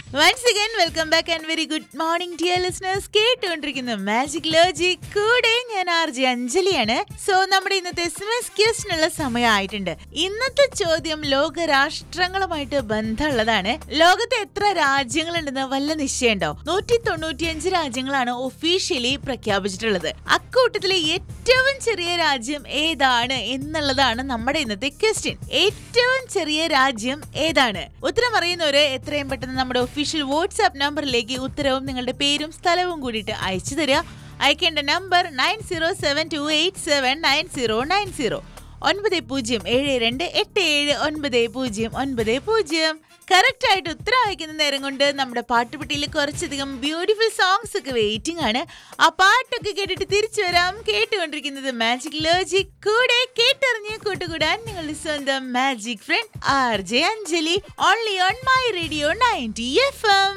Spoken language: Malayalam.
once again welcome back and very good morning dear listeners കേട്ടുകൊണ്ടിരിക്കുന്ന മാജിക് ലോജിക് കൂടെ ഞാൻ ആർ ജെ അഞ്ജലിയാണ് സോ നമ്മുടെ ഇന്നത്തെ എസ് ക്യൂസ്റ്റിനുള്ള സമയമായിട്ടുണ്ട് ഇന്നത്തെ ചോദ്യം ലോക രാഷ്ട്രങ്ങളുമായിട്ട് ബന്ധമുള്ളതാണ് ലോകത്ത് എത്ര രാജ്യങ്ങളുണ്ടെന്ന് വല്ല നിശ്ചയമുണ്ടോ നൂറ്റി തൊണ്ണൂറ്റിയഞ്ച് രാജ്യങ്ങളാണ് ഒഫീഷ്യലി പ്രഖ്യാപിച്ചിട്ടുള്ളത് അക്കൂട്ടത്തിലെ ഏറ്റവും ചെറിയ രാജ്യം ഏതാണ് എന്നുള്ളതാണ് നമ്മുടെ ഇന്നത്തെ ക്വസ്റ്റ്യൻ ഏറ്റവും ചെറിയ രാജ്യം ഏതാണ് ഉത്തരം അറിയുന്നവര് എത്രയും പെട്ടെന്ന് നമ്മുടെ ഒഫീഷ്യൽ വാട്സ്ആപ്പ് നമ്പറിലേക്ക് ഉത്തരവും നിങ്ങളുടെ പേരും സ്ഥലവും കൂടിയിട്ട് അയച്ചു തരിക അയക്കേണ്ട number nine zero seven two eight seven nine zero nine zero ഒൻപത് പൂജ്യം ഏഴ് രണ്ട് എട്ട് ഏഴ് ഒൻപത് പൂജ്യം ഒൻപത് പൂജ്യം കറക്റ്റ് ആയിട്ട് ഉത്തരം അയക്കുന്ന നേരം കൊണ്ട് നമ്മുടെ പാട്ടുപെട്ടിയിൽ കുറച്ചധികം ബ്യൂട്ടിഫുൾ സോങ്സ് ഒക്കെ വെയിറ്റിംഗ് ആണ് ആ പാട്ടൊക്കെ കേട്ടിട്ട് തിരിച്ചു വരാം കേട്ടുകൊണ്ടിരിക്കുന്നത് മാജിക് ലോജിക് കൂടെ കേട്ടറിഞ്ഞ് കൂട്ടുകൂടാൻ നിങ്ങളുടെ സ്വന്തം magic friend R J Anjali only on my radio ninety F M